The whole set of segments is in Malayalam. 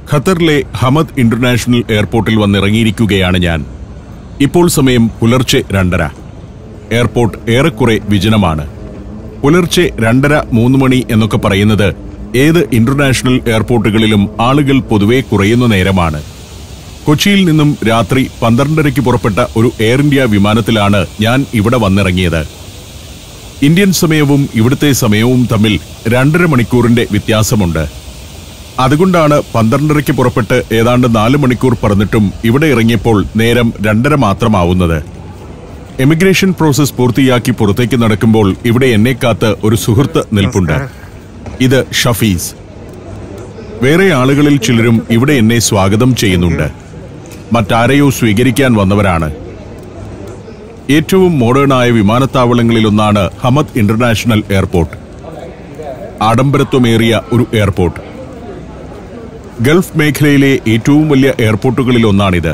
ഖത്തറിലെ ഹമദ് ഇന്റർനാഷണൽ എയർപോർട്ടിൽ വന്നിറങ്ങിയിരിക്കുകയാണ് ഞാൻ ഇപ്പോൾ സമയം പുലർച്ചെ രണ്ടര എയർപോർട്ട് ഏറെക്കുറെ വിജനമാണ് പുലർച്ചെ രണ്ടര മൂന്ന് മണി എന്നൊക്കെ പറയുന്നത് ഏത് ഇന്റർനാഷണൽ എയർപോർട്ടുകളിലും ആളുകൾ പൊതുവെ കുറയുന്ന നേരമാണ് കൊച്ചിയിൽ നിന്നും രാത്രി പന്ത്രണ്ടരയ്ക്ക് പുറപ്പെട്ട ഒരു എയർ ഇന്ത്യ വിമാനത്തിലാണ് ഞാൻ ഇവിടെ വന്നിറങ്ങിയത് ഇന്ത്യൻ സമയവും ഇവിടുത്തെ സമയവും തമ്മിൽ രണ്ടര മണിക്കൂറിന്റെ വ്യത്യാസമുണ്ട് അതുകൊണ്ടാണ് പന്ത്രണ്ടരയ്ക്ക് പുറപ്പെട്ട് ഏതാണ്ട് നാല് മണിക്കൂർ പറന്നിട്ടും ഇവിടെ ഇറങ്ങിയപ്പോൾ നേരം രണ്ടര മാത്രമാവുന്നത് എമിഗ്രേഷൻ പ്രോസസ് പൂർത്തിയാക്കി പുറത്തേക്ക് നടക്കുമ്പോൾ ഇവിടെ എന്നെ കാത്ത് ഒരു സുഹൃത്ത് നിൽപ്പുണ്ട് ഇത് ഷഫീസ് വേറെ ആളുകളിൽ ചിലരും ഇവിടെ എന്നെ സ്വാഗതം ചെയ്യുന്നുണ്ട് മറ്റാരെയോ സ്വീകരിക്കാൻ വന്നവരാണ് ഏറ്റവും മോഡേണായ വിമാനത്താവളങ്ങളിലൊന്നാണ് ഹമദ് ഇന്റർനാഷണൽ എയർപോർട്ട് ആഡംബരത്വമേറിയ ഒരു എയർപോർട്ട് ഗൾഫ് മേഖലയിലെ ഏറ്റവും വലിയ എയർപോർട്ടുകളിൽ ഒന്നാണിത്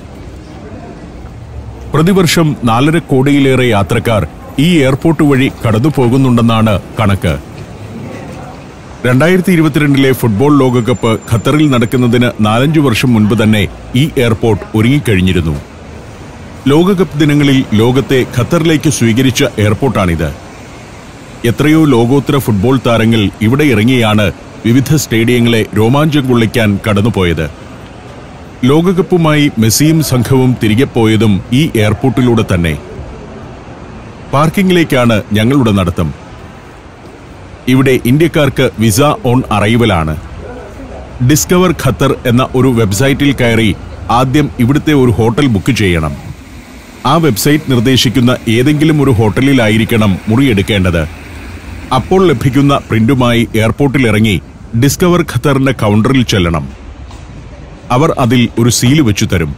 പ്രതിവർഷം നാലര കോടിയിലേറെ യാത്രക്കാർ ഈ എയർപോർട്ട് വഴി കടന്നു പോകുന്നുണ്ടെന്നാണ് കണക്ക് രണ്ടായിരത്തി ഇരുപത്തിരണ്ടിലെ ഫുട്ബോൾ ലോകകപ്പ് ഖത്തറിൽ നടക്കുന്നതിന് നാലഞ്ചു വർഷം മുൻപ് തന്നെ ഈ എയർപോർട്ട് ഒരുങ്ങിക്കഴിഞ്ഞിരുന്നു ലോകകപ്പ് ദിനങ്ങളിൽ ലോകത്തെ ഖത്തറിലേക്ക് സ്വീകരിച്ച എയർപോർട്ടാണിത് എത്രയോ ലോകോത്തര ഫുട്ബോൾ താരങ്ങൾ ഇവിടെ ഇറങ്ങിയാണ് വിവിധ സ്റ്റേഡിയങ്ങളെ രോമാഞ്ചം കൊള്ളിക്കാൻ കടന്നുപോയത് ലോകകപ്പുമായി മെസ്സിയും സംഘവും തിരികെ പോയതും ഈ എയർപോർട്ടിലൂടെ തന്നെ പാർക്കിംഗിലേക്കാണ് ഞങ്ങളുടെ നടത്തം ഇവിടെ ഇന്ത്യക്കാർക്ക് വിസ ഓൺ അറൈവലാണ് ഡിസ്കവർ ഖത്തർ എന്ന ഒരു വെബ്സൈറ്റിൽ കയറി ആദ്യം ഇവിടുത്തെ ഒരു ഹോട്ടൽ ബുക്ക് ചെയ്യണം ആ വെബ്സൈറ്റ് നിർദ്ദേശിക്കുന്ന ഏതെങ്കിലും ഒരു ഹോട്ടലിലായിരിക്കണം മുറിയെടുക്കേണ്ടത് അപ്പോൾ ലഭിക്കുന്ന പ്രിന്റുമായി എയർപോർട്ടിൽ ഇറങ്ങി ഡിസ്കവർ ഖത്തറിന്റെ കൗണ്ടറിൽ ചെല്ലണം അവർ അതിൽ ഒരു സീല് വെച്ചു തരും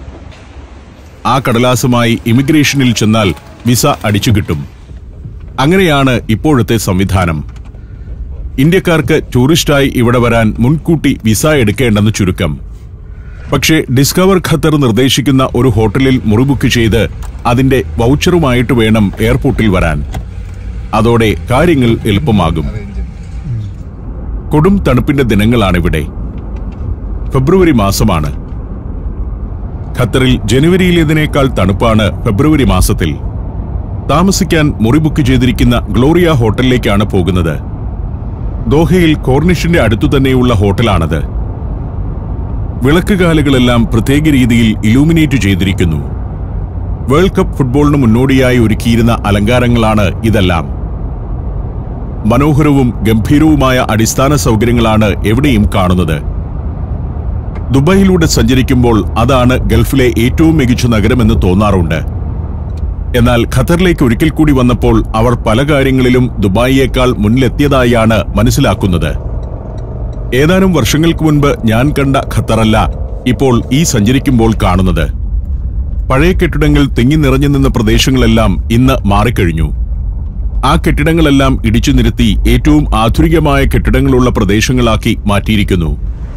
ആ കടലാസുമായി ഇമിഗ്രേഷനിൽ ചെന്നാൽ വിസ അടിച്ചു കിട്ടും അങ്ങനെയാണ് ഇപ്പോഴത്തെ സംവിധാനം ഇന്ത്യക്കാർക്ക് ടൂറിസ്റ്റായി ഇവിടെ വരാൻ മുൻകൂട്ടി വിസ എടുക്കേണ്ടെന്ന് ചുരുക്കം പക്ഷേ ഡിസ്കവർ ഖത്തർ നിർദ്ദേശിക്കുന്ന ഒരു ഹോട്ടലിൽ മുറി ബുക്ക് ചെയ്ത് അതിന്റെ വൗച്ചറുമായിട്ട് വേണം എയർപോർട്ടിൽ വരാൻ അതോടെ കാര്യങ്ങൾ എളുപ്പമാകും കൊടും തണുപ്പിന്റെ ദിനങ്ങളാണിവിടെ ഫെബ്രുവരി മാസമാണ് ഖത്തറിൽ ജനുവരിയിലേതിനേക്കാൾ തണുപ്പാണ് ഫെബ്രുവരി മാസത്തിൽ താമസിക്കാൻ മുറി ബുക്ക് ചെയ്തിരിക്കുന്ന ഗ്ലോറിയ ഹോട്ടലിലേക്കാണ് പോകുന്നത് ദോഹയിൽ കോർണിഷിന്റെ അടുത്തു തന്നെയുള്ള ഹോട്ടലാണത് വിളക്കുകാലുകളെല്ലാം പ്രത്യേക രീതിയിൽ ഇലൂമിനേറ്റ് ചെയ്തിരിക്കുന്നു വേൾഡ് കപ്പ് ഫുട്ബോളിന് മുന്നോടിയായി ഒരുക്കിയിരുന്ന അലങ്കാരങ്ങളാണ് ഇതെല്ലാം മനോഹരവും ഗംഭീരവുമായ അടിസ്ഥാന സൗകര്യങ്ങളാണ് എവിടെയും കാണുന്നത് ദുബായിലൂടെ സഞ്ചരിക്കുമ്പോൾ അതാണ് ഗൾഫിലെ ഏറ്റവും മികച്ച നഗരമെന്ന് തോന്നാറുണ്ട് എന്നാൽ ഖത്തറിലേക്ക് ഒരിക്കൽ കൂടി വന്നപ്പോൾ അവർ പല കാര്യങ്ങളിലും ദുബായിയേക്കാൾ മുന്നിലെത്തിയതായാണ് മനസ്സിലാക്കുന്നത് ഏതാനും വർഷങ്ങൾക്ക് മുൻപ് ഞാൻ കണ്ട ഖത്തറല്ല ഇപ്പോൾ ഈ സഞ്ചരിക്കുമ്പോൾ കാണുന്നത് പഴയ കെട്ടിടങ്ങൾ തിങ്ങി നിറഞ്ഞു നിന്ന പ്രദേശങ്ങളെല്ലാം ഇന്ന് മാറിക്കഴിഞ്ഞു ആ കെട്ടിടങ്ങളെല്ലാം ഇടിച്ചു നിരത്തി ഏറ്റവും ആധുനികമായ കെട്ടിടങ്ങളുള്ള പ്രദേശങ്ങളാക്കി മാറ്റിയിരിക്കുന്നു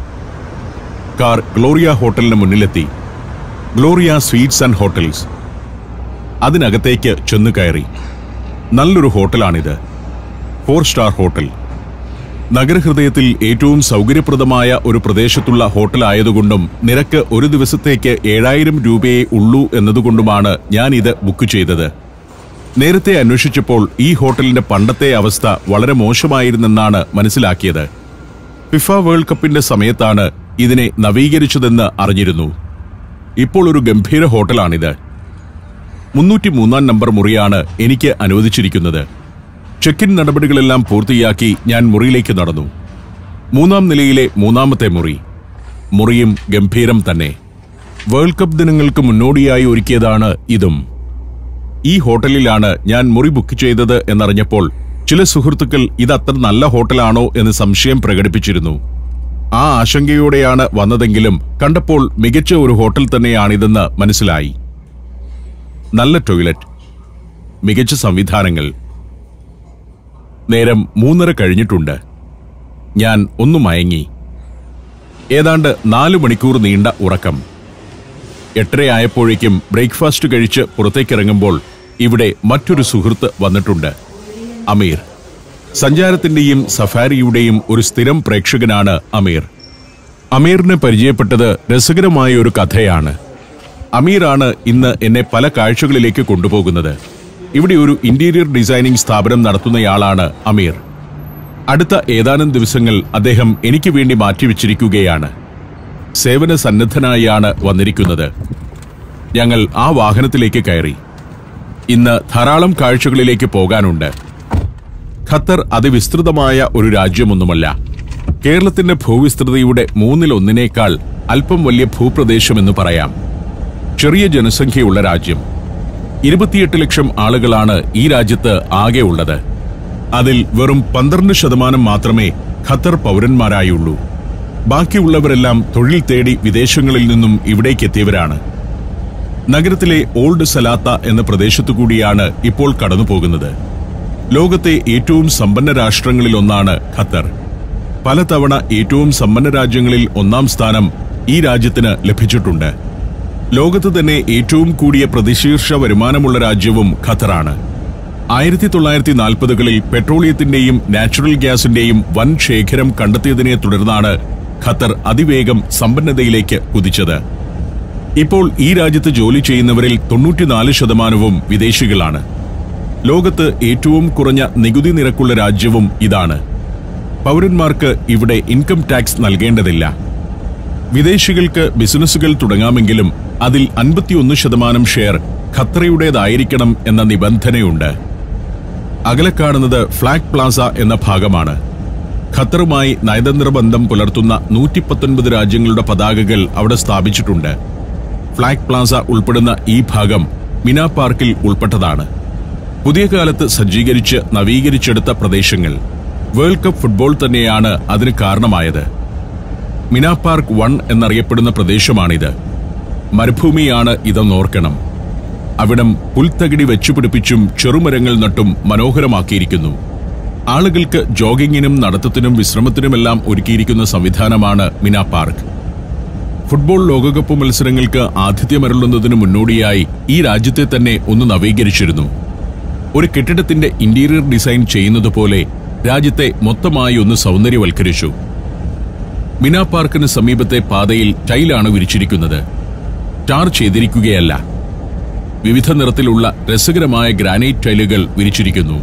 കാർ ഗ്ലോറിയ ഹോട്ടലിന് മുന്നിലെത്തി ഗ്ലോറിയ സ്വീറ്റ്സ് ആൻഡ് ഹോട്ടൽസ് അതിനകത്തേക്ക് ചെന്നു കയറി നല്ലൊരു ഹോട്ടലാണിത് ഫോർ സ്റ്റാർ ഹോട്ടൽ നഗരഹൃദയത്തിൽ ഏറ്റവും സൗകര്യപ്രദമായ ഒരു പ്രദേശത്തുള്ള ഹോട്ടലായതുകൊണ്ടും നിരക്ക് ഒരു ദിവസത്തേക്ക് ഏഴായിരം രൂപയേ ഉള്ളൂ എന്നതുകൊണ്ടുമാണ് ഞാൻ ഇത് ബുക്ക് ചെയ്തത് നേരത്തെ അന്വേഷിച്ചപ്പോൾ ഈ ഹോട്ടലിന്റെ പണ്ടത്തെ അവസ്ഥ വളരെ മോശമായിരുന്നെന്നാണ് മനസ്സിലാക്കിയത് ഫിഫ വേൾഡ് കപ്പിന്റെ സമയത്താണ് ഇതിനെ നവീകരിച്ചതെന്ന് അറിഞ്ഞിരുന്നു ഇപ്പോൾ ഒരു ഗംഭീര ഹോട്ടലാണിത് മുന്നൂറ്റി മൂന്നാം നമ്പർ മുറിയാണ് എനിക്ക് അനുവദിച്ചിരിക്കുന്നത് ചെക്ക് ഇൻ നടപടികളെല്ലാം പൂർത്തിയാക്കി ഞാൻ മുറിയിലേക്ക് നടന്നു മൂന്നാം നിലയിലെ മൂന്നാമത്തെ മുറി മുറിയും ഗംഭീരം തന്നെ വേൾഡ് കപ്പ് ദിനങ്ങൾക്ക് മുന്നോടിയായി ഒരുക്കിയതാണ് ഇതും ഈ ഹോട്ടലിലാണ് ഞാൻ മുറി ബുക്ക് ചെയ്തത് എന്നറിഞ്ഞപ്പോൾ ചില സുഹൃത്തുക്കൾ ഇത് അത്ര നല്ല ഹോട്ടലാണോ എന്ന് സംശയം പ്രകടിപ്പിച്ചിരുന്നു ആ ആശങ്കയോടെയാണ് വന്നതെങ്കിലും കണ്ടപ്പോൾ മികച്ച ഒരു ഹോട്ടൽ തന്നെയാണിതെന്ന് മനസ്സിലായി നല്ല ടോയ്ലറ്റ് മികച്ച സംവിധാനങ്ങൾ നേരം മൂന്നര കഴിഞ്ഞിട്ടുണ്ട് ഞാൻ ഒന്ന് മയങ്ങി ഏതാണ്ട് നാലു മണിക്കൂർ നീണ്ട ഉറക്കം എട്ടരയായപ്പോഴേക്കും ബ്രേക്ക്ഫാസ്റ്റ് കഴിച്ച് പുറത്തേക്കിറങ്ങുമ്പോൾ ഇവിടെ മറ്റൊരു സുഹൃത്ത് വന്നിട്ടുണ്ട് അമീർ സഞ്ചാരത്തിന്റെയും സഫാരിയുടെയും ഒരു സ്ഥിരം പ്രേക്ഷകനാണ് അമീർ അമീറിനെ പരിചയപ്പെട്ടത് രസകരമായ ഒരു കഥയാണ് അമീറാണ് ഇന്ന് എന്നെ പല കാഴ്ചകളിലേക്ക് കൊണ്ടുപോകുന്നത് ഇവിടെ ഒരു ഇന്റീരിയർ ഡിസൈനിംഗ് സ്ഥാപനം നടത്തുന്നയാളാണ് അമീർ അടുത്ത ഏതാനും ദിവസങ്ങൾ അദ്ദേഹം എനിക്ക് വേണ്ടി മാറ്റിവെച്ചിരിക്കുകയാണ് സേവന സന്നദ്ധനായാണ് വന്നിരിക്കുന്നത് ഞങ്ങൾ ആ വാഹനത്തിലേക്ക് കയറി ഇന്ന് ധാരാളം കാഴ്ചകളിലേക്ക് പോകാനുണ്ട് ഖത്തർ അതിവിസ്തൃതമായ ഒരു രാജ്യമൊന്നുമല്ല കേരളത്തിന്റെ ഭൂവിസ്തൃതിയുടെ മൂന്നിലൊന്നിനേക്കാൾ അല്പം വലിയ ഭൂപ്രദേശമെന്ന് പറയാം ചെറിയ ജനസംഖ്യയുള്ള രാജ്യം ഇരുപത്തിയെട്ട് ലക്ഷം ആളുകളാണ് ഈ രാജ്യത്ത് ആകെ ഉള്ളത് അതിൽ വെറും പന്ത്രണ്ട് ശതമാനം മാത്രമേ ഖത്തർ പൗരന്മാരായുള്ളൂ ബാക്കിയുള്ളവരെല്ലാം തൊഴിൽ തേടി വിദേശങ്ങളിൽ നിന്നും ഇവിടേക്കെത്തിയവരാണ് നഗരത്തിലെ ഓൾഡ് സലാത്ത എന്ന പ്രദേശത്തു കൂടിയാണ് ഇപ്പോൾ കടന്നുപോകുന്നത് ലോകത്തെ ഏറ്റവും സമ്പന്ന രാഷ്ട്രങ്ങളിലൊന്നാണ് ഖത്തർ പലതവണ ഏറ്റവും സമ്പന്ന രാജ്യങ്ങളിൽ ഒന്നാം സ്ഥാനം ഈ രാജ്യത്തിന് ലഭിച്ചിട്ടുണ്ട് ലോകത്ത് തന്നെ ഏറ്റവും കൂടിയ പ്രതിശീർഷ വരുമാനമുള്ള രാജ്യവും ഖത്തറാണ് ആയിരത്തി തൊള്ളായിരത്തി നാൽപ്പതുകളിൽ പെട്രോളിയത്തിന്റെയും നാച്ചുറൽ ഗ്യാസിന്റെയും വൻ ശേഖരം കണ്ടെത്തിയതിനെ തുടർന്നാണ് ഖത്തർ അതിവേഗം സമ്പന്നതയിലേക്ക് കുതിച്ചത് ഇപ്പോൾ ഈ രാജ്യത്ത് ജോലി ചെയ്യുന്നവരിൽ തൊണ്ണൂറ്റിനാല് ശതമാനവും വിദേശികളാണ് ലോകത്ത് ഏറ്റവും കുറഞ്ഞ നികുതി നിരക്കുള്ള രാജ്യവും ഇതാണ് പൗരന്മാർക്ക് ഇവിടെ ഇൻകം ടാക്സ് നൽകേണ്ടതില്ല വിദേശികൾക്ക് ബിസിനസ്സുകൾ തുടങ്ങാമെങ്കിലും അതിൽ അൻപത്തിയൊന്ന് ശതമാനം ഷെയർ ഖത്രയുടേതായിരിക്കണം എന്ന നിബന്ധനയുണ്ട് അകലെ കാണുന്നത് ഫ്ലാഗ് പ്ലാസ എന്ന ഭാഗമാണ് ഖത്തറുമായി നയതന്ത്ര ബന്ധം പുലർത്തുന്ന നൂറ്റി പത്തൊൻപത് രാജ്യങ്ങളുടെ പതാകകൾ അവിടെ സ്ഥാപിച്ചിട്ടുണ്ട് ഫ്ലാഗ് പ്ലാസ ഉൾപ്പെടുന്ന ഈ ഭാഗം മിന പാർക്കിൽ ഉൾപ്പെട്ടതാണ് പുതിയ കാലത്ത് സജ്ജീകരിച്ച് നവീകരിച്ചെടുത്ത പ്രദേശങ്ങൾ വേൾഡ് കപ്പ് ഫുട്ബോൾ തന്നെയാണ് അതിന് കാരണമായത് മിന പാർക്ക് വൺ എന്നറിയപ്പെടുന്ന പ്രദേശമാണിത് മരുഭൂമിയാണ് ഇതെന്നോർക്കണം അവിടം പുൽത്തകിടി വെച്ചുപിടിപ്പിച്ചും ചെറുമരങ്ങൾ നട്ടും മനോഹരമാക്കിയിരിക്കുന്നു ആളുകൾക്ക് ജോഗിങ്ങിനും നടത്തത്തിനും വിശ്രമത്തിനുമെല്ലാം ഒരുക്കിയിരിക്കുന്ന സംവിധാനമാണ് മിന പാർക്ക് ഫുട്ബോൾ ലോകകപ്പ് മത്സരങ്ങൾക്ക് ആതിഥ്യമരുളുന്നതിന് മുന്നോടിയായി ഈ രാജ്യത്തെ തന്നെ ഒന്ന് നവീകരിച്ചിരുന്നു ഒരു കെട്ടിടത്തിന്റെ ഇന്റീരിയർ ഡിസൈൻ ചെയ്യുന്നത് പോലെ രാജ്യത്തെ മൊത്തമായി ഒന്ന് സൗന്ദര്യവൽക്കരിച്ചു മിന പാർക്കിന് സമീപത്തെ പാതയിൽ ടൈലാണ് വിരിച്ചിരിക്കുന്നത് ടാർ ചെയ്തിരിക്കുകയല്ല വിവിധ നിറത്തിലുള്ള രസകരമായ ഗ്രാനൈറ്റ് ടൈലുകൾ വിരിച്ചിരിക്കുന്നു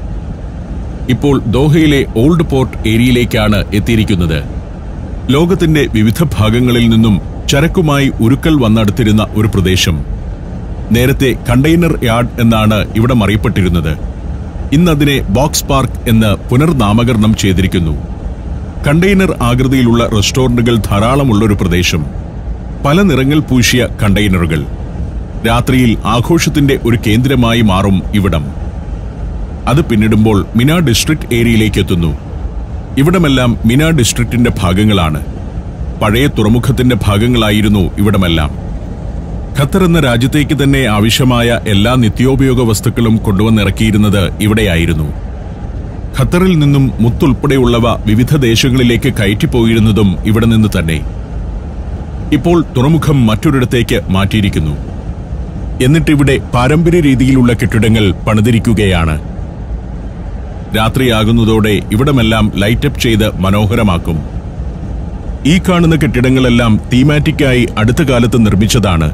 ഇപ്പോൾ ദോഹയിലെ ഓൾഡ് പോർട്ട് ഏരിയയിലേക്കാണ് എത്തിയിരിക്കുന്നത് ലോകത്തിന്റെ വിവിധ ഭാഗങ്ങളിൽ നിന്നും ചരക്കുമായി ഉരുക്കൽ വന്നടുത്തിരുന്ന ഒരു പ്രദേശം നേരത്തെ കണ്ടെയ്നർ യാർഡ് എന്നാണ് ഇവിടെ അറിയപ്പെട്ടിരുന്നത് ഇന്നതിനെ ബോക്സ് പാർക്ക് എന്ന് പുനർനാമകരണം ചെയ്തിരിക്കുന്നു കണ്ടെയ്നർ ആകൃതിയിലുള്ള റെസ്റ്റോറന്റുകൾ ധാരാളമുള്ളൊരു പ്രദേശം പല നിറങ്ങൾ പൂശിയ കണ്ടെയ്നറുകൾ രാത്രിയിൽ ആഘോഷത്തിന്റെ ഒരു കേന്ദ്രമായി മാറും ഇവിടം അത് പിന്നിടുമ്പോൾ മിന ഡിസ്ട്രിക്ട് ഏരിയയിലേക്ക് എത്തുന്നു ഇവിടമെല്ലാം മിന ഡിസ്ട്രിക്റ്റിന്റെ ഭാഗങ്ങളാണ് പഴയ തുറമുഖത്തിന്റെ ഭാഗങ്ങളായിരുന്നു ഇവിടമെല്ലാം ഖത്തർ എന്ന രാജ്യത്തേക്ക് തന്നെ ആവശ്യമായ എല്ലാ നിത്യോപയോഗ വസ്തുക്കളും കൊണ്ടുവന്നിറക്കിയിരുന്നത് ഇവിടെയായിരുന്നു ഖത്തറിൽ നിന്നും മുത്തുൾപ്പെടെയുള്ളവ വിവിധ ദേശങ്ങളിലേക്ക് കയറ്റിപ്പോയിരുന്നതും ഇവിടെ നിന്ന് തന്നെ ഇപ്പോൾ തുറമുഖം മറ്റൊരിടത്തേക്ക് മാറ്റിയിരിക്കുന്നു എന്നിട്ടിവിടെ പാരമ്പര്യ രീതിയിലുള്ള കെട്ടിടങ്ങൾ പണിതിരിക്കുകയാണ് രാത്രിയാകുന്നതോടെ ഇവിടമെല്ലാം ലൈറ്റപ്പ് ചെയ്ത് മനോഹരമാക്കും ഈ കാണുന്ന കെട്ടിടങ്ങളെല്ലാം തീമാറ്റിക്കായി അടുത്ത കാലത്ത് നിർമ്മിച്ചതാണ്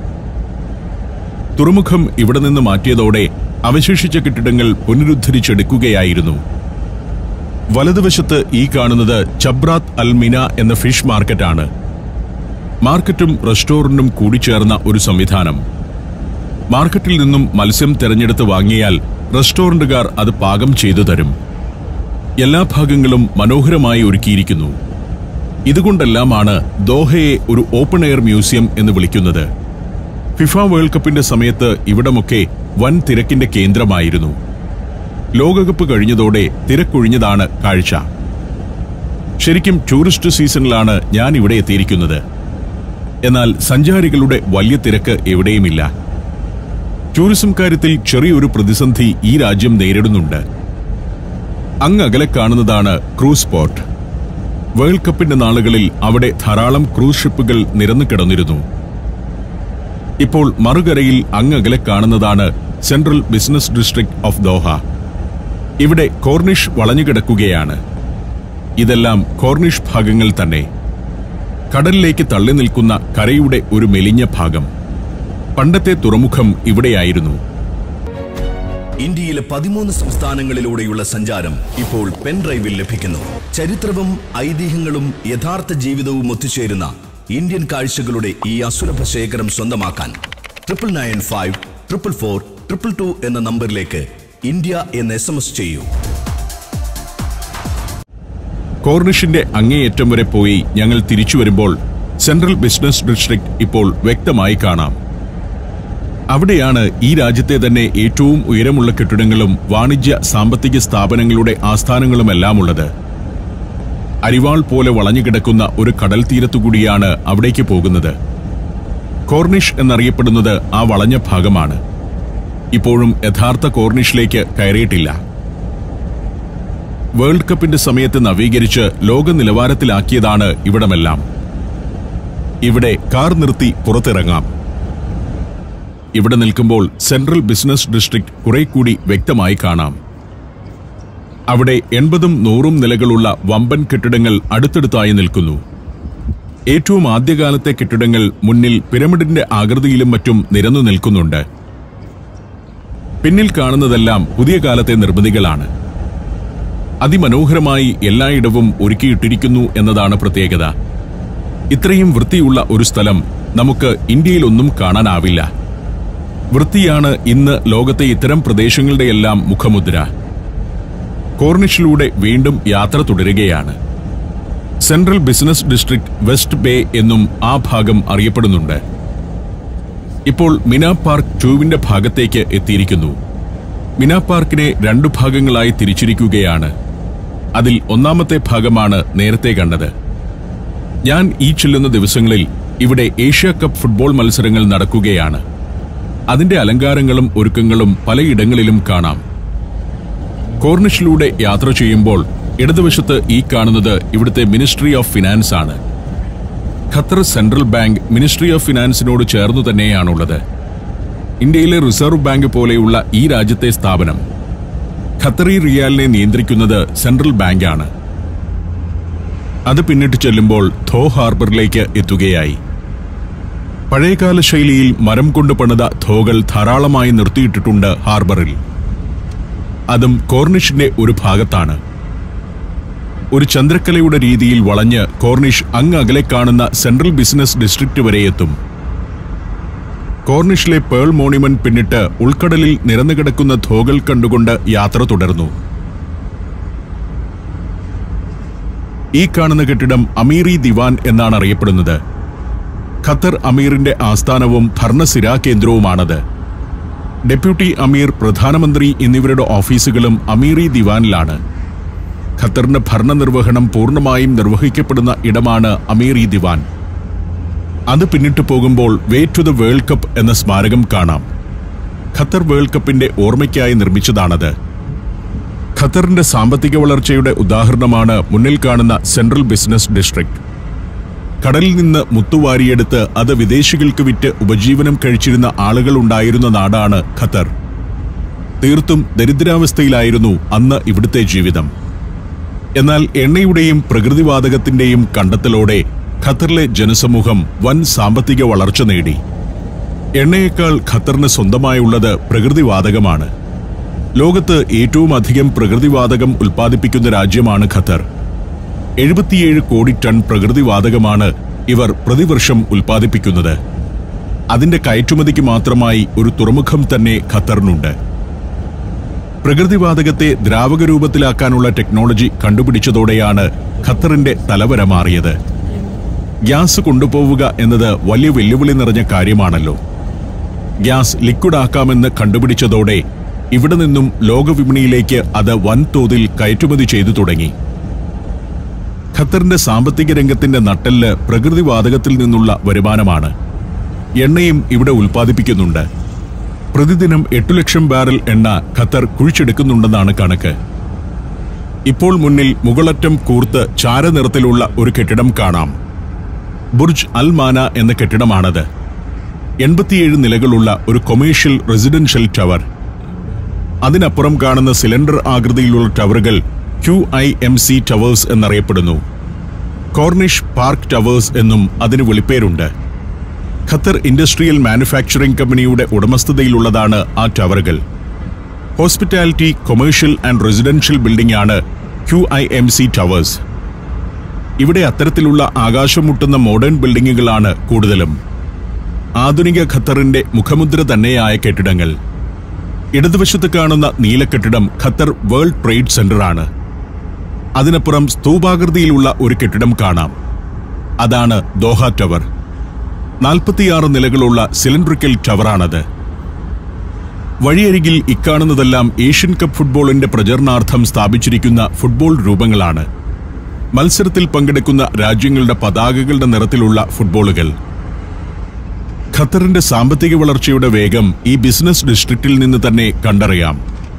തുറമുഖം ഇവിടെ നിന്ന് മാറ്റിയതോടെ അവശേഷിച്ച കെട്ടിടങ്ങൾ പുനരുദ്ധരിച്ചെടുക്കുകയായിരുന്നു വലതുവശത്ത് ഈ കാണുന്നത് ചബ്രാത്ത് അൽമിന എന്ന ഫിഷ് മാർക്കറ്റാണ് മാർക്കറ്റും റെസ്റ്റോറന്റും കൂടിച്ചേർന്ന ഒരു സംവിധാനം മാർക്കറ്റിൽ നിന്നും മത്സ്യം തിരഞ്ഞെടുത്ത് വാങ്ങിയാൽ റെസ്റ്റോറന്റുകാർ അത് പാകം ചെയ്തു തരും എല്ലാ ഭാഗങ്ങളും മനോഹരമായി ഒരുക്കിയിരിക്കുന്നു ഇതുകൊണ്ടെല്ലാമാണ് ദോഹയെ ഒരു ഓപ്പൺ എയർ മ്യൂസിയം എന്ന് വിളിക്കുന്നത് ഫിഫ വേൾഡ് കപ്പിന്റെ സമയത്ത് ഇവിടമൊക്കെ വൻ തിരക്കിന്റെ കേന്ദ്രമായിരുന്നു ലോകകപ്പ് കഴിഞ്ഞതോടെ തിരക്കൊഴിഞ്ഞതാണ് കാഴ്ച ശരിക്കും ടൂറിസ്റ്റ് സീസണിലാണ് ഞാൻ ഇവിടെ എത്തിയിരിക്കുന്നത് എന്നാൽ സഞ്ചാരികളുടെ വലിയ തിരക്ക് എവിടെയുമില്ല ടൂറിസം കാര്യത്തിൽ ചെറിയൊരു പ്രതിസന്ധി ഈ രാജ്യം നേരിടുന്നുണ്ട് അങ്ങകലെ കാണുന്നതാണ് ക്രൂസ് പോർട്ട് വേൾഡ് കപ്പിന്റെ നാളുകളിൽ അവിടെ ധാരാളം ക്രൂസ് ഷിപ്പുകൾ നിരന്നു കിടന്നിരുന്നു ഇപ്പോൾ മറുകരയിൽ അങ്ങകലെ കാണുന്നതാണ് central business district of Doha ഇവിടെ കോർണിഷ് വളഞ്ഞുകിടക്കുകയാണ് ഇതെല്ലാം കോർണിഷ് ഭാഗങ്ങൾ തന്നെ കടലിലേക്ക് തള്ളി നിൽക്കുന്ന കരയുടെ ഒരു മെലിഞ്ഞ ഭാഗം പണ്ടത്തെ തുറമുഖം ഇവിടെയായിരുന്നു ഇന്ത്യയിലെ പതിമൂന്ന് സംസ്ഥാനങ്ങളിലൂടെയുള്ള സഞ്ചാരം ഇപ്പോൾ പെൻഡ്രൈവിൽ ലഭിക്കുന്നു ചരിത്രവും ഐതിഹ്യങ്ങളും യഥാർത്ഥ ജീവിതവും ഒത്തുചേരുന്ന ഇന്ത്യൻ കാഴ്ചകളുടെ ഈ അസുലഭ ശേഖരം സ്വന്തമാക്കാൻ triple nine five triple four triple two എന്ന നമ്പറിലേക്ക് ഇന്ത്യ എന്ന് എസ് എം എസ് ചെയ്യൂ കോർണിഷിന്റെ അങ്ങേയറ്റം വരെ പോയി ഞങ്ങൾ തിരിച്ചു വരുമ്പോൾ സെൻട്രൽ ബിസിനസ് ഡിസ്ട്രിക്ട് ഇപ്പോൾ വ്യക്തമായി കാണാം അവിടെയാണ് ഈ രാജ്യത്തെ തന്നെ ഏറ്റവും ഉയരമുള്ള കെട്ടിടങ്ങളും വാണിജ്യ സാമ്പത്തിക സ്ഥാപനങ്ങളുടെ ആസ്ഥാനങ്ങളുമെല്ലാം ഉള്ളത് അരിവാൾ പോലെ വളഞ്ഞുകിടക്കുന്ന ഒരു കടൽ തീരത്തുകൂടിയാണ് അവിടേക്ക് പോകുന്നത് കോർണിഷ് എന്നറിയപ്പെടുന്നത് ആ വളഞ്ഞ ഭാഗമാണ് ഇപ്പോഴും യഥാർത്ഥ കോർണിഷിലേക്ക് കയറിയിട്ടില്ല വേൾഡ് കപ്പിന്റെ സമയത്ത് നവീകരിച്ച് ലോക നിലവാരത്തിലാക്കിയതാണ് ഇവിടമെല്ലാം ഇവിടെ കാർ നിർത്തി പുറത്തിറങ്ങാം ഇവിടെ നിൽക്കുമ്പോൾ സെൻട്രൽ ബിസിനസ് ഡിസ്ട്രിക്ട് കുറെ കൂടി വ്യക്തമായി കാണാം അവിടെ എൺപതും നൂറും നിലകളുള്ള വമ്പൻ കെട്ടിടങ്ങൾ അടുത്തടുത്തായി നിൽക്കുന്നു ഏറ്റവും ആദ്യകാലത്തെ കെട്ടിടങ്ങൾ മുന്നിൽ പിരമിഡിന്റെ ആകൃതിയിലും മറ്റും നിരന്നു നിൽക്കുന്നുണ്ട് പിന്നിൽ കാണുന്നതെല്ലാം പുതിയ കാലത്തെ നിർമ്മിതികളാണ് അതിമനോഹരമായി എല്ലായിടവും ഒരുക്കിയിട്ടിരിക്കുന്നു എന്നതാണ് പ്രത്യേകത ഇത്രയും വൃത്തിയുള്ള ഒരു സ്ഥലം നമുക്ക് ഇന്ത്യയിലൊന്നും കാണാനാവില്ല വൃത്തിയാണ് ഇന്ന് ലോകത്തെ ഇത്തരം പ്രദേശങ്ങളുടെയെല്ലാം മുഖമുദ്ര കോർണിഷിലൂടെ വീണ്ടും യാത്ര തുടരുകയാണ് central business district west bay എന്നും ആ ഭാഗം അറിയപ്പെടുന്നുണ്ട് ഇപ്പോൾ മിന പാർക്ക് ടൂവിന്റെ ഭാഗത്തേക്ക് എത്തിയിരിക്കുന്നു മിന പാർക്കിനെ രണ്ടു ഭാഗങ്ങളായി തിരിച്ചിരിക്കുകയാണ് അതിൽ ഒന്നാമത്തെ ഭാഗമാണ് നേരത്തെ കണ്ടത് ഞാൻ ഈ ചെല്ലുന്ന ദിവസങ്ങളിൽ ഇവിടെ ഏഷ്യ കപ്പ് ഫുട്ബോൾ മത്സരങ്ങൾ നടക്കുകയാണ് അതിന്റെ അലങ്കാരങ്ങളും ഒരുക്കങ്ങളും പലയിടങ്ങളിലും കാണാം കോർണിഷിലൂടെ യാത്ര ചെയ്യുമ്പോൾ ഇടതുവശത്ത് ഈ കാണുന്നത് ഇവിടുത്തെ മിനിസ്ട്രി ഓഫ് ഫിനാൻസ് ആണ് Qatar central bank ministry of ഫിനാൻസിനോട് ചേർന്നു തന്നെയാണുള്ളത് ഇന്ത്യയിലെ റിസർവ് ബാങ്ക് പോലെയുള്ള ഈ രാജ്യത്തെ സ്ഥാപനം ഖത്തറി റിയാലിനെ നിയന്ത്രിക്കുന്നത് സെൻട്രൽ ബാങ്കാണ് അത് പിന്നിട്ട് ചെല്ലുമ്പോൾ ധോ ഹാർബറിലേക്ക് എത്തുകയായി പഴയകാല ശൈലിയിൽ മരം കൊണ്ട് പണിത ധോകൾ ധാരാളമായി നിർത്തിയിട്ടിട്ടുണ്ട് ഹാർബറിൽ അതും കോർണിഷിന്റെ ഒരു ഭാഗത്താണ് ഒരു ചന്ദ്രക്കലയുടെ രീതിയിൽ വളഞ്ഞ് കോർണിഷ് അങ്ങ് അകലെ കാണുന്ന സെൻട്രൽ ബിസിനസ് ഡിസ്ട്രിക്ട് വരെ എത്തും കോർണിഷിലെ പേൾ മോണിമെന്റ് പിന്നിട്ട് ഉൾക്കടലിൽ നിരന്നുകിടക്കുന്ന ധോകൾ കണ്ടുകൊണ്ട് യാത്ര തുടർന്നു ഈ കാണുന്ന കെട്ടിടം അമീറി ദിവാൻ എന്നാണ് അറിയപ്പെടുന്നത് ഖത്തർ അമീറിന്റെ ആസ്ഥാനവും ഭരണസിരാ കേന്ദ്രവുമാണത് ഡെപ്യൂട്ടി അമീർ പ്രധാനമന്ത്രി എന്നിവരുടെ ഓഫീസുകളും അമീറി ദിവാനിലാണ് ഖത്തറിന്റെ ഭരണനിർവഹണം പൂർണ്ണമായും നിർവഹിക്കപ്പെടുന്ന ഇടമാണ് അമീറി ദിവാൻ അത് പിന്നിട്ട് പോകുമ്പോൾ way to the world cup എന്ന സ്മാരകം കാണാം ഖത്തർ വേൾഡ് കപ്പിന്റെ ഓർമ്മയ്ക്കായി നിർമ്മിച്ചതാണത് ഖത്തറിന്റെ സാമ്പത്തിക വളർച്ചയുടെ ഉദാഹരണമാണ് മുന്നിൽ കാണുന്ന സെൻട്രൽ ബിസിനസ് ഡിസ്ട്രിക്ട് കടലിൽ നിന്ന് മുത്തുവാരിയെടുത്ത് അത് വിദേശികൾക്ക് വിറ്റ് ഉപജീവനം കഴിച്ചിരുന്ന ആളുകൾ ഉണ്ടായിരുന്ന നാടാണ് ഖത്തർ തീർത്തും ദരിദ്രാവസ്ഥയിലായിരുന്നു അന്ന് ഇവിടുത്തെ ജീവിതം എന്നാൽ എണ്ണയുടെയും പ്രകൃതിവാതകത്തിന്റെയും കണ്ടെത്തലോടെ ഖത്തറിലെ ജനസമൂഹം വൻ സാമ്പത്തിക വളർച്ച നേടി എണ്ണയേക്കാൾ ഖത്തറിന് സ്വന്തമായുള്ളത് പ്രകൃതിവാതകമാണ് ലോകത്ത് ഏറ്റവും അധികം പ്രകൃതിവാതകം ഉൽപ്പാദിപ്പിക്കുന്ന രാജ്യമാണ് ഖത്തർ എഴുപത്തിയേഴ് കോടി ടൺ പ്രകൃതിവാതകമാണ് ഇവർ പ്രതിവർഷം ഉൽപ്പാദിപ്പിക്കുന്നത് അതിന്റെ കയറ്റുമതിക്ക് മാത്രമായി ഒരു തുറമുഖം തന്നെ ഖത്തറിനുണ്ട് പ്രകൃതിവാതകത്തെ ദ്രാവക രൂപത്തിലാക്കാനുള്ള ടെക്നോളജി കണ്ടുപിടിച്ചതോടെയാണ് ഖത്തറിന്റെ തലവര മാറിയത് ഗ്യാസ് കൊണ്ടുപോവുക എന്നത് വലിയ വെല്ലുവിളി നിറഞ്ഞ കാര്യമാണല്ലോ ഗ്യാസ് ലിക്വിഡ് ആക്കാമെന്ന് കണ്ടുപിടിച്ചതോടെ ഇവിടെ നിന്നും ലോകവിപണിയിലേക്ക് അത് വൻതോതിൽ കയറ്റുമതി ചെയ്തു തുടങ്ങി ഖത്തറിന്റെ സാമ്പത്തിക രംഗത്തിന്റെ നട്ടെല്ല് പ്രകൃതിവാതകത്തിൽ നിന്നുള്ള വരുമാനമാണ് എണ്ണയും ഇവിടെ ഉൽപ്പാദിപ്പിക്കുന്നുണ്ട് പ്രതിദിനം എട്ടു ലക്ഷം ബാരൽ എണ്ണ ഖത്തർ കുഴിച്ചെടുക്കുന്നുണ്ടെന്നാണ് കണക്ക് ഇപ്പോൾ മുന്നിൽ മുകളറ്റം കൂർത്ത് ചാരനിറത്തിലുള്ള ഒരു കെട്ടിടം കാണാം ബുർജ് അൽ മാന എന്ന കെട്ടിടമാണത് എൺപത്തിയേഴ് നിലകളുള്ള ഒരു കൊമേഴ്ഷ്യൽ റെസിഡൻഷ്യൽ ടവർ അതിനപ്പുറം കാണുന്ന സിലിണ്ടർ ആകൃതിയിലുള്ള ടവറുകൾ Q I M C towers എന്നറിയപ്പെടുന്നു കോർണിഷ് പാർക്ക് ടവേഴ്സ് എന്നും അതിന് വിളിപ്പേരുണ്ട് ഖത്തർ ഇൻഡസ്ട്രിയൽ മാനുഫാക്ചറിംഗ് കമ്പനിയുടെ ഉടമസ്ഥതയിലുള്ളതാണ് ആ ടവറുകൾ hospitality commercial and residential building ആണ് Q I M C towers ഇവിടെ അത്തരത്തിലുള്ള ആകാശം മുട്ടുന്ന മോഡേൺ ബിൽഡിംഗുകളാണ് കൂടുതലും ആധുനിക ഖത്തറിന്റെ മുഖമുദ്ര തന്നെയായ കെട്ടിടങ്ങൾ ഇടതുവശത്ത് കാണുന്ന നീല കെട്ടിടം ഖത്തർ വേൾഡ് ട്രേഡ് സെന്റർ ആണ് അതിനപ്പുറം സ്തൂപാകൃതിയിലുള്ള ഒരു കെട്ടിടം കാണാം അതാണ് ദോഹ ടവർ നാൽപ്പത്തിയാറ് നിലകളുള്ള സിലിണ്ട്രിക്കൽ ടവറാണത് വഴിയരികിൽ ഇക്കാണുന്നതെല്ലാം ഏഷ്യൻ കപ്പ് ഫുട്ബോളിന്റെ പ്രചരണാർത്ഥം സ്ഥാപിച്ചിരിക്കുന്ന ഫുട്ബോൾ രൂപങ്ങളാണ് മത്സരത്തിൽ പങ്കെടുക്കുന്ന രാജ്യങ്ങളുടെ പതാകകളുടെ നിറത്തിലുള്ള ഫുട്ബോളുകൾ ഖത്തറിന്റെ സാമ്പത്തിക വളർച്ചയുടെ വേഗം ഈ ബിസിനസ് ഡിസ്ട്രിക്റ്റിൽ നിന്ന് തന്നെ കണ്ടറിയാം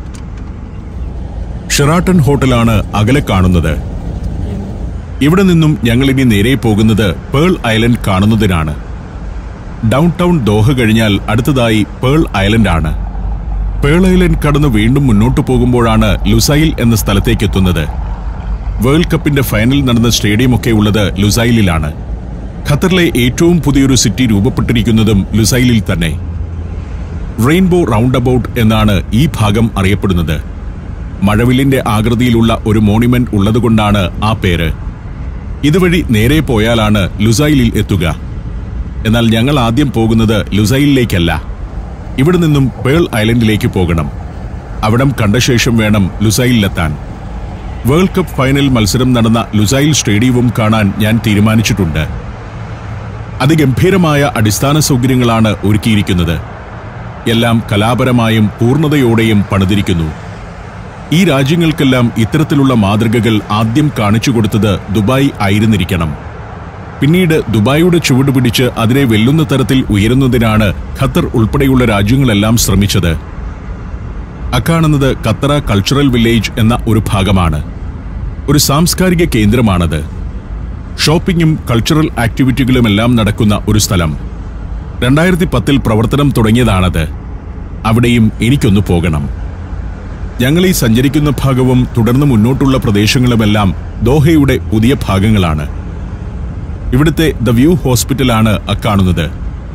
ഷെറാട്ടൺ ഹോട്ടലാണ് അകലെ കാണുന്നത് ഇവിടെ നിന്നും ഞങ്ങൾ ഇനി നേരെ പോകുന്നത് പേൾ ഐലൻഡ് കാണുന്നതിനാണ് ഡൗൺ ടൗൺ ദോഹ കഴിഞ്ഞാൽ അടുത്തതായി പേൾ ഐലൻഡ് ആണ് പേൾ ഐലൻഡ് കടന്ന് വീണ്ടും മുന്നോട്ട് പോകുമ്പോഴാണ് ലുസൈൽ എന്ന സ്ഥലത്തേക്ക് എത്തുന്നത് വേൾഡ് കപ്പിന്റെ ഫൈനൽ നടന്ന സ്റ്റേഡിയമൊക്കെ ഉള്ളത് ലുസൈലിലാണ് ഖത്തറിലെ ഏറ്റവും പുതിയൊരു സിറ്റി രൂപപ്പെട്ടിരിക്കുന്നതും ലുസൈലിൽ തന്നെ റെയിൻബോ റൗണ്ട് അബൌട്ട് എന്നാണ് ഈ ഭാഗം അറിയപ്പെടുന്നത് മഴവില്ലിന്റെ ആകൃതിയിലുള്ള ഒരു മോണിമെന്റ് ഉള്ളതുകൊണ്ടാണ് ആ പേര് ഇതുവഴി നേരെ പോയാലാണ് ലുസൈലിൽ എത്തുക എന്നാൽ ഞങ്ങൾ ആദ്യം പോകുന്നത് ലുസൈലിലേക്കല്ല ഇവിടെ നിന്നും പേൾ ഐലൻഡിലേക്ക് പോകണം അവിടം കണ്ട ശേഷം വേണം ലുസൈലിലെത്താൻ വേൾഡ് കപ്പ് ഫൈനൽ മത്സരം നടന്ന ലുസൈൽ സ്റ്റേഡിയവും കാണാൻ ഞാൻ തീരുമാനിച്ചിട്ടുണ്ട് അതിഗംഭീരമായ അടിസ്ഥാന സൗകര്യങ്ങളാണ് ഒരുക്കിയിരിക്കുന്നത് എല്ലാം കലാപരമായും പൂർണ്ണതയോടെയും പണിതിരിക്കുന്നു ഈ രാജ്യങ്ങൾക്കെല്ലാം ഇത്തരത്തിലുള്ള മാതൃകകൾ ആദ്യം കാണിച്ചു കൊടുത്തത് ദുബായ് ആയിരുന്നിരിക്കണം പിന്നീട് ദുബായിയുടെ ചുവട് പിടിച്ച് അതിനെ വെല്ലുന്ന തരത്തിൽ ഉയരുന്നതിനാണ് ഖത്തർ ഉൾപ്പെടെയുള്ള രാജ്യങ്ങളെല്ലാം ശ്രമിച്ചത് അക്കാണുന്നത് ഖത്തറ കൾച്ചറൽ വില്ലേജ് എന്ന ഒരു ഭാഗമാണ് ഒരു സാംസ്കാരിക കേന്ദ്രമാണത് ഷോപ്പിംഗും കൾച്ചറൽ ആക്ടിവിറ്റികളുമെല്ലാം നടക്കുന്ന ഒരു സ്ഥലം രണ്ടായിരത്തി പത്തിൽ പ്രവർത്തനം തുടങ്ങിയതാണത് അവിടെയും എനിക്കൊന്ന് പോകണം ഞങ്ങൾ ഈ സഞ്ചരിക്കുന്ന ഭാഗവും തുടർന്ന് മുന്നോട്ടുള്ള പ്രദേശങ്ങളുമെല്ലാം ദോഹയുടെ പുതിയ ഭാഗങ്ങളാണ് ഇവിടുത്തെ ദ വ്യൂ ഹോസ്പിറ്റലാണ് അക്കാണുന്നത്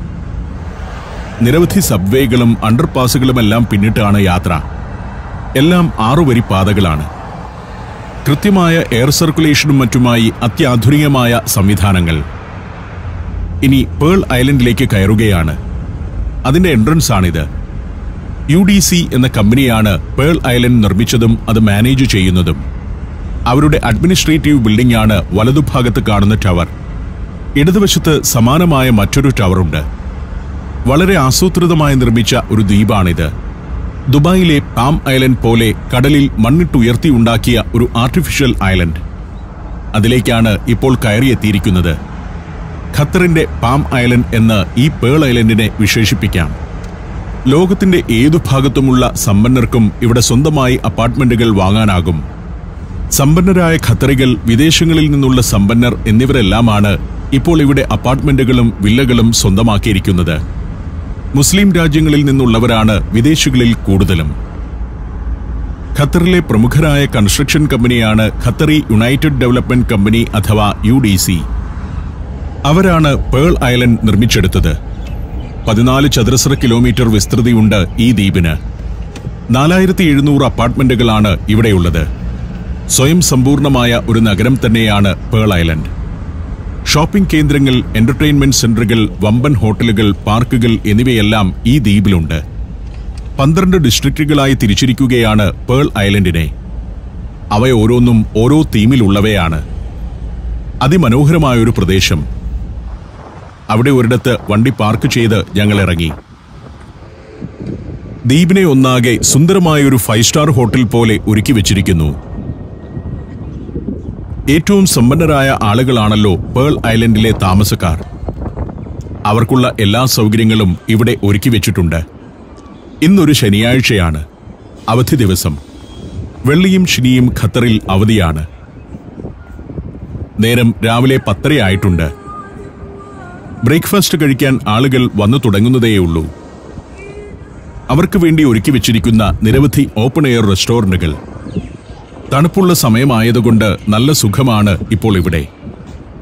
നിരവധി സബ്വേകളും അണ്ടർപാസുകളുമെല്ലാം പിന്നിട്ടാണ് യാത്ര എല്ലാം ആറുവരി പാതകളാണ് കൃത്യമായ എയർ സർക്കുലേഷനും മറ്റുമായി അത്യാധുനികമായ സംവിധാനങ്ങൾ ഇനി പേൾ ഐലൻഡിലേക്ക് കയറുകയാണ് അതിന്റെ എൻട്രൻസ് ആണിത് യു ഡി സി എന്ന കമ്പനിയാണ് പേൾ ഐലൻഡ് നിർമ്മിച്ചതും അത് മാനേജ് ചെയ്യുന്നതും അവരുടെ അഡ്മിനിസ്ട്രേറ്റീവ് ബിൽഡിംഗ് ആണ് വലതുഭാഗത്ത് കാണുന്ന ടവർ ഇടതുവശത്ത് സമാനമായ മറ്റൊരു ടവറുണ്ട് വളരെ ആസൂത്രിതമായി നിർമ്മിച്ച ഒരു ദ്വീപാണിത് ദുബായിലെ പാം ഐലൻഡ് പോലെ കടലിൽ മണ്ണിട്ടുയർത്തിയുണ്ടാക്കിയ ഒരു ആർട്ടിഫിഷ്യൽ ഐലൻഡ് അതിലേക്കാണ് ഇപ്പോൾ കയറിയെത്തിയിരിക്കുന്നത് ഖത്തറിന്റെ പാം ഐലൻഡ് എന്ന് ഈ പേൾ ഐലൻഡിനെ വിശേഷിപ്പിക്കാം ലോകത്തിന്റെ ഏതു ഭാഗത്തുമുള്ള സമ്പന്നർക്കും ഇവിടെ സ്വന്തമായി അപ്പാർട്ട്മെന്റുകൾ വാങ്ങാനാകും സമ്പന്നരായ ഖത്തറികൾ വിദേശങ്ങളിൽ നിന്നുള്ള സമ്പന്നർ എന്നിവരെല്ലാമാണ് ഇപ്പോൾ ഇവിടെ അപ്പാർട്ട്മെന്റുകളും വില്ലകളും സ്വന്തമാക്കിയിരിക്കുന്നത് മുസ്ലിം രാജ്യങ്ങളിൽ നിന്നുള്ളവരാണ് വിദേശികളിൽ കൂടുതലും ഖത്തറിലെ പ്രമുഖരായ കൺസ്ട്രക്ഷൻ കമ്പനിയാണ് ഖത്തറി യുണൈറ്റഡ് ഡെവലപ്മെന്റ് കമ്പനി അഥവാ യു ഡി സി അവരാണ് പേൾ ഐലൻഡ് നിർമ്മിച്ചെടുത്തത് പതിനാല് ചതുരശ്ര കിലോമീറ്റർ വിസ്തൃതിയുണ്ട് ഈ ദ്വീപിന് നാലായിരത്തി എഴുന്നൂറ് അപ്പാർട്ട്മെന്റുകളാണ് ഇവിടെയുള്ളത് സ്വയം സമ്പൂർണമായ ഒരു നഗരം തന്നെയാണ് പേൾ ഐലൻഡ് ഷോപ്പിംഗ് കേന്ദ്രങ്ങൾ എന്റർടൈൻമെന്റ് സെന്ററുകൾ വമ്പൻ ഹോട്ടലുകൾ പാർക്കുകൾ എന്നിവയെല്ലാം ഈ ദ്വീപിലുണ്ട് പന്ത്രണ്ട് ഡിസ്ട്രിക്റ്റുകളായി തിരിച്ചിരിക്കുകയാണ് പേൾ ഐലൻഡിനെ അവ ഓരോന്നും ഓരോ തീമിലുള്ളവയാണ് അതിമനോഹരമായൊരു പ്രദേശം അവിടെ ഒരിടത്ത് വണ്ടി പാർക്ക് ചെയ്ത് ഞങ്ങൾ ഇറങ്ങി ദ്വീപിനെ ഒന്നാകെ സുന്ദരമായൊരു ഫൈവ് സ്റ്റാർ ഹോട്ടൽ പോലെ ഒരുക്കി വെച്ചിരിക്കുന്നു ഏറ്റവും സമ്പന്നരായ ആളുകളാണല്ലോ പേൾ ഐലൻഡിലെ താമസക്കാർ അവർക്കുള്ള എല്ലാ സൗകര്യങ്ങളും ഇവിടെ ഒരുക്കി വെച്ചിട്ടുണ്ട് ഇന്നൊരു ശനിയാഴ്ചയാണ് അവധി ദിവസം വെള്ളിയും ശനിയും ഖത്തറിൽ അവധിയാണ് നേരം രാവിലെ പത്തരയായിട്ടുണ്ട് ബ്രേക്ക്ഫാസ്റ്റ് കഴിക്കാൻ ആളുകൾ വന്നു തുടങ്ങുന്നതേയുള്ളൂ അവർക്ക് വേണ്ടി ഒരുക്കി വെച്ചിരിക്കുന്ന നിരവധി ഓപ്പൺ എയർ റെസ്റ്റോറന്റുകൾ തണുപ്പുള്ള സമയമായതുകൊണ്ട് നല്ല സുഖമാണ് ഇപ്പോൾ ഇവിടെ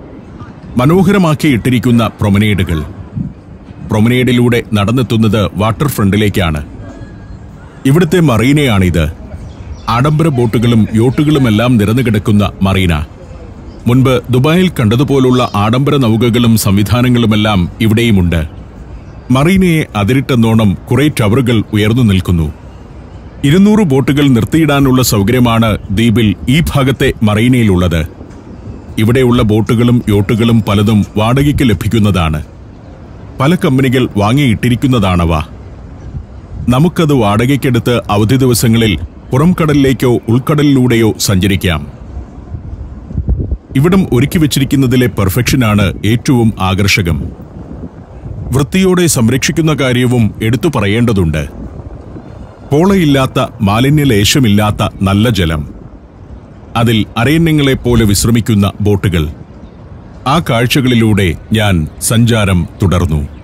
മനോഹരമാക്കി ഇട്ടിരിക്കുന്ന പ്രൊമനേഡുകൾ പ്രൊമനേഡിലൂടെ നടന്നെത്തുന്നത് വാട്ടർ ഫ്രണ്ടിലേക്കാണ് ഇവിടുത്തെ മറീനയാണിത് ആഡംബര ബോട്ടുകളും യോട്ടുകളുമെല്ലാം നിരന്നു കിടക്കുന്ന മറീന മുൻപ് ദുബായിൽ കണ്ടതുപോലുള്ള ആഡംബര നൗകകളും സംവിധാനങ്ങളുമെല്ലാം ഇവിടെയുമുണ്ട് മറീനയെ അതിരിട്ടെന്നോണം കുറെ ടവറുകൾ ഉയർന്നു നിൽക്കുന്നു ഇരുന്നൂറ് ബോട്ടുകൾ നിർത്തിയിടാനുള്ള സൗകര്യമാണ് ദ്വീപിൽ ഈ ഭാഗത്തെ മറീനയിലുള്ളത് ഇവിടെയുള്ള ബോട്ടുകളും യോട്ടുകളും പലതും വാടകയ്ക്ക് ലഭിക്കുന്നതാണ് പല കമ്പനികൾ വാങ്ങിയിട്ടിരിക്കുന്നതാണവ നമുക്കത് വാടകയ്ക്കെടുത്ത് അവധി ദിവസങ്ങളിൽ പുറംകടലിലേക്കോ ഉൾക്കടലിലൂടെയോ സഞ്ചരിക്കാം ഇവിടം ഒരുക്കി വച്ചിരിക്കുന്നതിലെ പെർഫെക്ഷനാണ് ഏറ്റവും ആകർഷകം വൃത്തിയോടെ സംരക്ഷിക്കുന്ന കാര്യവും എടുത്തു പറയേണ്ടതുണ്ട് പോളയില്ലാത്ത മാലിന്യലേശമില്ലാത്ത നല്ല ജലം അതിൽ അരയന്യങ്ങളെപ്പോലെ വിശ്രമിക്കുന്ന ബോട്ടുകൾ ആ കാഴ്ചകളിലൂടെ ഞാൻ സഞ്ചാരം തുടർന്നു